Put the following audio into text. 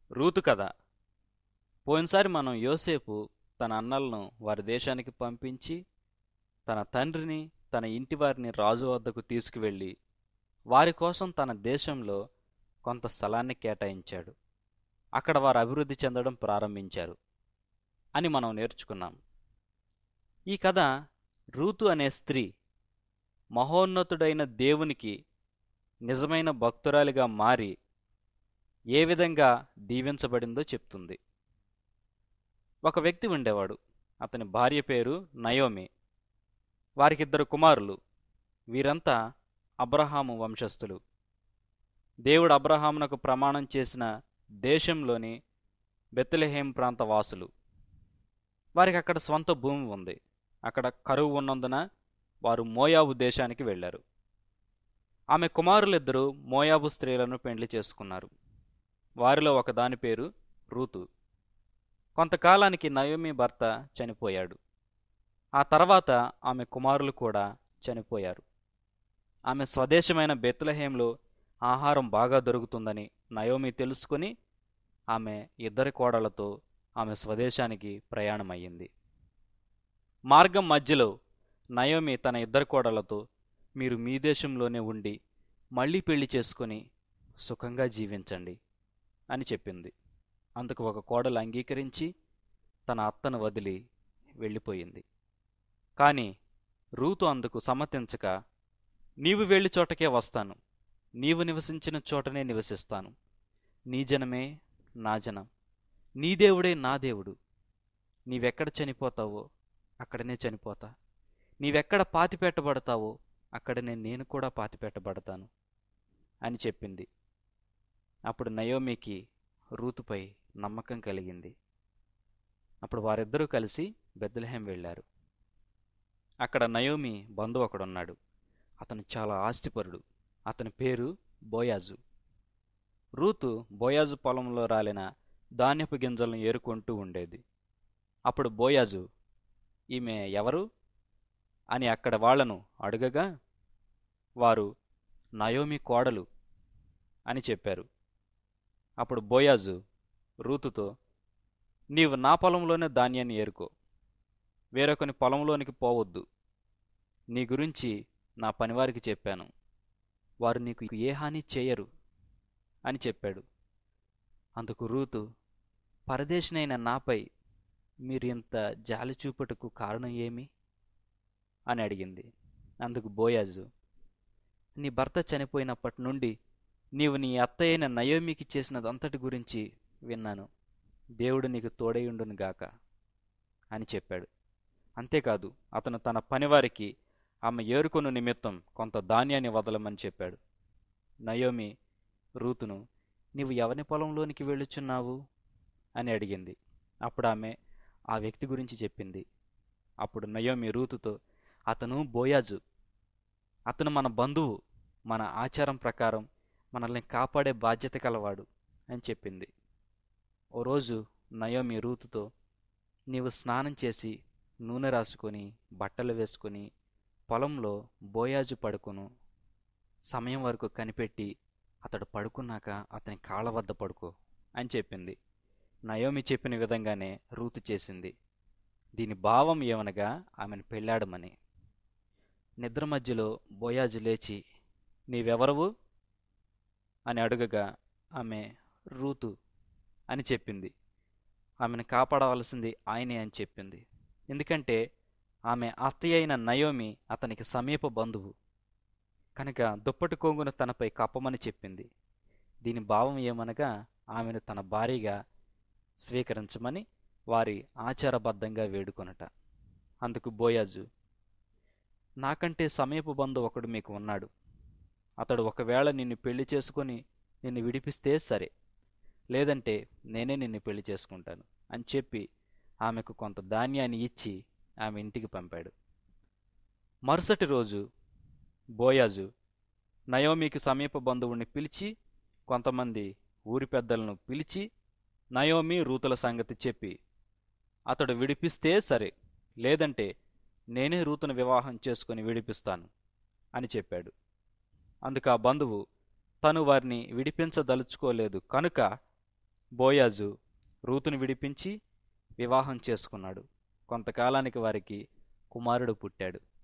Ruth కథ పోయినసారి మనం యోసేపు తన అన్నలను వారి దేశానికి పంపించి తన తండ్రిని తన ఇంటి వారిని రాజు వద్దకు తీసుకువెళ్ళి వారి కోసం తన దేశంలో కొంత స్థలాన్ని కేటాయించాడు అక్కడ వారు అభివృద్ధి చెందడం ప్రారంభించారు అని మనం నేర్చుకున్నాం ఈ కథ రూతు అనే స్త్రీ మహోన్నతుడైన దేవునికి నిజమైన భక్తురాలిగా మారి ఏ విధంగా దీవించబడిందో చెప్తుంది ఒక వ్యక్తి ఉండేవాడు అతని భార్య పేరు నయోమి వారికిద్దరు కుమారులు వీరంతా అబ్రహాము వంశస్థులు దేవుడు అబ్రహామునకు ప్రమాణం చేసిన దేశంలోని బెత్లెహేం ప్రాంత వాసులు వారికి అక్కడ స్వంత భూమి ఉంది అక్కడ కరువు ఉన్నందున వారు మోయాబు దేశానికి వెళ్ళారు ఆమె కుమారులిద్దరూ మోయాబు స్త్రీలను పెండ్లి చేసుకున్నారు వారిలో ఒకదాని పేరు రూతు కొంతకాలానికి నయోమి భర్త చనిపోయాడు ఆ తర్వాత ఆమె కుమారులు కూడా చనిపోయారు ఆమె స్వదేశమైన బెత్లహేంలో ఆహారం బాగా దొరుకుతుందని నయోమి తెలుసుకుని ఆమె ఇద్దరి కోడలతో ఆమె స్వదేశానికి ప్రయాణమయ్యింది మార్గం మధ్యలో నయోమి తన ఇద్దరు కోడలతో మీరు మీ దేశంలోనే ఉండి మళ్ళీ పెళ్లి చేసుకుని సుఖంగా జీవించండి అని చెప్పింది అందుకు ఒక కోడలు అంగీకరించి తన అత్తను వదిలి వెళ్ళిపోయింది కాని రూతు అందుకు సమ్మతించక నీవు వెళ్ళి చోటకే వస్తాను నీవు నివసించిన చోటనే నివసిస్తాను నీ జనమే నా జనం నీ దేవుడే నా దేవుడు నీవెక్కడ చనిపోతావో అక్కడనే చనిపోతా నీవెక్కడ పాతిపెట్టబడతావో అక్కడనే నేను కూడా పాతిపెట్టబడతాను అని చెప్పింది అప్పుడు నయోమికి రూతుపై నమ్మకం కలిగింది అప్పుడు వారిద్దరూ కలిసి బెత్లెహేం వెళ్ళారు అక్కడ నయోమి బంధువు ఒకడున్నాడు అతను చాలా ఆస్తిపరుడు అతని పేరు బోయాజు రూతు బోయాజు పొలంలో రాలిన ధాన్యపు గింజలను ఏరుకుంటూ ఉండేది అప్పుడు బోయాజు ఈమె ఎవరు అని అక్కడ వాళ్లను అడుగగా వారు నయోమి కోడలు అని చెప్పారు అప్పుడు బోయాజు రూతుతో నీవు నా పొలంలోనే ధాన్యాన్ని ఏరుకో వేరొకని పొలంలోనికి పోవద్దు నీ గురించి నా పనివారికి చెప్పాను వారు నీకు ఏ హాని చేయరు అని చెప్పాడు అందుకు రూతు పరదేశినైన నాపై మీరింత జాలి చూపుటకు కారణం ఏమి అని అడిగింది అందుకు బోయాజు నీ భర్త చనిపోయినప్పటి నుండి నీవు నీ అత్తయ్యైన నయోమికి చేసినదంతటి గురించి విన్నాను దేవుడు నీకు తోడైయుండునుగాక అని చెప్పాడు అంతేకాదు అతను తన పనివారికి ఆమె ఏరుకొను నిమిత్తం కొంత ధాన్యాన్ని వదలమని చెప్పాడు నయోమి రూతును నీవు ఎవని పొలంలోనికి వెళ్ళుచున్నావు అని అడిగింది అప్పుడు ఆమె ఆ వ్యక్తి గురించి చెప్పింది అప్పుడు నయోమి రూతుతో అతను బోయాజు అతను మన బంధువు మన ఆచారం ప్రకారం మనల్ని కాపాడే బాధ్యత కలవాడు అని చెప్పింది ఓ రోజు నయోమి రూతుతో నీవు స్నానం చేసి నూనె రాసుకొని బట్టలు వేసుకొని పొలంలో బోయాజు పడుకును సమయం వరకు కనిపెట్టి అతడు పడుకున్నాక అతని కాళ్ళ వద్ద పడుకో అని చెప్పింది నయోమి చెప్పిన విధంగానే రూతు చేసింది దీని భావం ఏమనగా ఆమెను పెళ్ళాడమని నిద్ర మధ్యలో బోయాజు లేచి నీవెవరవు అని అడుగగా ఆమె రూతు అని చెప్పింది ఆమెను కాపాడవలసింది ఆయనే అని చెప్పింది ఎందుకంటే ఆమె అత్తయ్య అయిన నయోమి అతనికి సమీప బంధువు కనుక దుప్పటి కొంగును తనపై కప్పమని చెప్పింది దీని భావం ఏమనగా ఆమెను తన భార్యగా స్వీకరించమని వారి ఆచారబద్ధంగా వేడుకొనట అందుకు బోయాజు నాకంటే సమీప బంధు ఒకడు మీకు ఉన్నాడు అతడు ఒకవేళ నిన్ను పెళ్లి చేసుకొని నిన్ను విడిపిస్తే సరే లేదంటే నేనే నిన్ను పెళ్లి చేసుకుంటాను అని చెప్పి ఆమెకు కొంత ధాన్యాన్ని ఇచ్చి ఆమె ఇంటికి పంపాడు మరుసటి రోజు బోయాజు నయోమికి సమీప బంధువుని పిలిచి కొంతమంది ఊరి పెద్దలను పిలిచి నయోమి రూతుల సంగతి చెప్పి అతడు విడిపిస్తే సరే లేదంటే నేనే రూతును వివాహం చేసుకుని విడిపిస్తాను అని చెప్పాడు అందుకు ఆ బంధువు తను వారిని విడిపించదలుచుకోలేదు కనుక బోయాజు రూతును విడిపించి వివాహం చేసుకున్నాడు కొంతకాలానికి వారికి కుమారుడు పుట్టాడు